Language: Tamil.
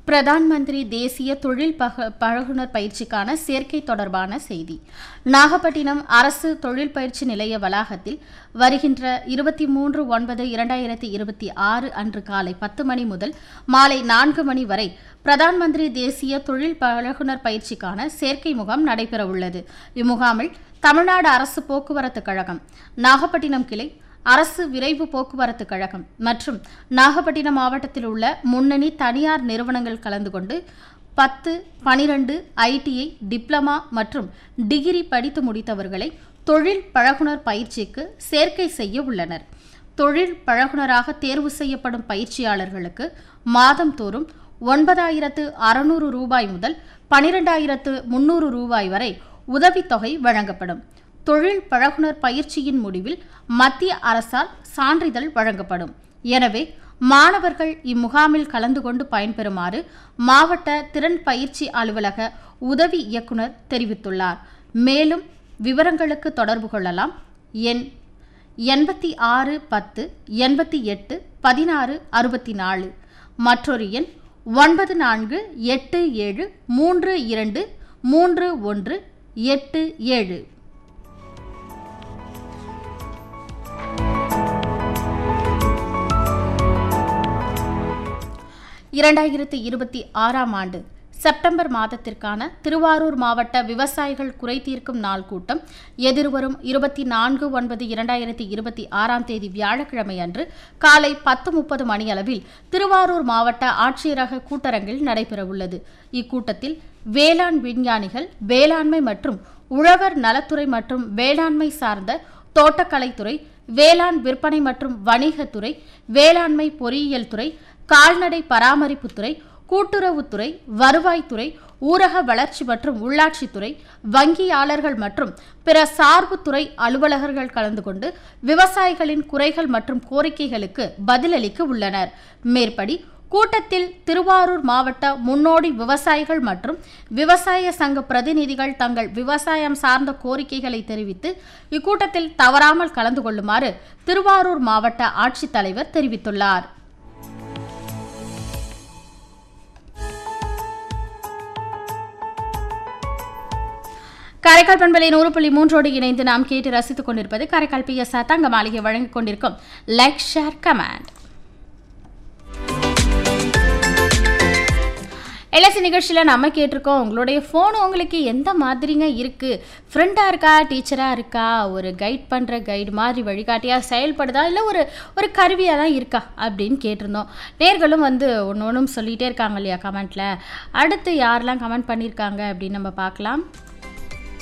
பிரதான் மந்திரி தேசிய தொழில் பக பழகுனர் பயிற்சிக்கான சேர்க்கை தொடர்பான செய்தி நாகப்பட்டினம் அரசு தொழில் பயிற்சி நிலைய வளாகத்தில் வருகின்ற இருபத்தி மூன்று ஒன்பது இரண்டாயிரத்தி இருபத்தி ஆறு அன்று காலை பத்து மணி முதல் மாலை நான்கு மணி வரை பிரதான் மந்திரி தேசிய தொழில் பழகுனர் பயிற்சிக்கான சேர்க்கை முகாம் நடைபெறவுள்ளது இம்முகாமில் தமிழ்நாடு அரசு போக்குவரத்து கழகம் நாகப்பட்டினம் கிளை அரசு விரைவு போக்குவரத்து கழகம் மற்றும் நாகப்பட்டினம் மாவட்டத்தில் உள்ள முன்னணி தனியார் நிறுவனங்கள் கலந்து கொண்டு பத்து பனிரெண்டு ஐடிஐ டிப்ளமா மற்றும் டிகிரி படித்து முடித்தவர்களை தொழில் பழகுனர் பயிற்சிக்கு சேர்க்கை செய்ய உள்ளனர் தொழில் பழகுனராக தேர்வு செய்யப்படும் பயிற்சியாளர்களுக்கு மாதந்தோறும் ஒன்பதாயிரத்து அறுநூறு ரூபாய் முதல் பனிரெண்டாயிரத்து முன்னூறு ரூபாய் வரை உதவித்தொகை வழங்கப்படும் தொழில் பழகுனர் பயிற்சியின் முடிவில் மத்திய அரசால் சான்றிதழ் வழங்கப்படும் எனவே மாணவர்கள் இம்முகாமில் கலந்து கொண்டு பயன்பெறுமாறு மாவட்ட திறன் பயிற்சி அலுவலக உதவி இயக்குனர் தெரிவித்துள்ளார் மேலும் விவரங்களுக்கு தொடர்பு கொள்ளலாம் எண் எண்பத்தி ஆறு பத்து எண்பத்தி எட்டு பதினாறு அறுபத்தி நாலு மற்றொரு எண் ஒன்பது நான்கு எட்டு ஏழு மூன்று இரண்டு மூன்று ஒன்று எட்டு ஏழு இரண்டாயிரத்தி இருபத்தி ஆறாம் ஆண்டு செப்டம்பர் மாதத்திற்கான திருவாரூர் மாவட்ட விவசாயிகள் குறை தீர்க்கும் நாள் கூட்டம் எதிர்வரும் இருபத்தி நான்கு ஒன்பது இரண்டாயிரத்தி இருபத்தி ஆறாம் தேதி வியாழக்கிழமை அன்று காலை பத்து முப்பது மணியளவில் திருவாரூர் மாவட்ட ஆட்சியரக கூட்டரங்கில் நடைபெறவுள்ளது இக்கூட்டத்தில் வேளாண் விஞ்ஞானிகள் வேளாண்மை மற்றும் உழவர் நலத்துறை மற்றும் வேளாண்மை சார்ந்த தோட்டக்கலைத்துறை வேளாண் விற்பனை மற்றும் வணிகத்துறை வேளாண்மை பொறியியல் துறை கால்நடை பராமரிப்புத்துறை கூட்டுறவுத்துறை வருவாய்த்துறை ஊரக வளர்ச்சி மற்றும் உள்ளாட்சித்துறை வங்கியாளர்கள் மற்றும் பிற சார்புத்துறை அலுவலகர்கள் கலந்து கொண்டு விவசாயிகளின் குறைகள் மற்றும் கோரிக்கைகளுக்கு பதிலளிக்க உள்ளனர் மேற்படி கூட்டத்தில் திருவாரூர் மாவட்ட முன்னோடி விவசாயிகள் மற்றும் விவசாய சங்க பிரதிநிதிகள் தங்கள் விவசாயம் சார்ந்த கோரிக்கைகளை தெரிவித்து இக்கூட்டத்தில் தவறாமல் கலந்து கொள்ளுமாறு திருவாரூர் மாவட்ட ஆட்சித்தலைவர் தெரிவித்துள்ளார் காரைக்கால் பண்பலை நூறு புள்ளி மூன்றோடு இணைந்து நாம் கேட்டு ரசித்துக் கொண்டிருப்பது காரைக்கால் பி எஸ் தங்க மாளிகை வழங்கிக் கொண்டிருக்கும் லைக் ஷேர் கமெண்ட் எல்எஸ்சி நிகழ்ச்சியில் நம்ம கேட்டிருக்கோம் உங்களுடைய ஃபோன் உங்களுக்கு எந்த மாதிரிங்க இருக்குது ஃப்ரெண்டாக இருக்கா டீச்சராக இருக்கா ஒரு கைட் பண்ணுற கைடு மாதிரி வழிகாட்டியாக செயல்படுதா இல்லை ஒரு ஒரு கருவியாக தான் இருக்கா அப்படின்னு கேட்டிருந்தோம் நேர்களும் வந்து ஒன்று ஒன்றும் சொல்லிகிட்டே இருக்காங்க இல்லையா கமெண்ட்டில் அடுத்து யாரெல்லாம் கமெண்ட் பண்ணியிருக்காங்க அப்படின்னு நம்ம பார்க்கலாம்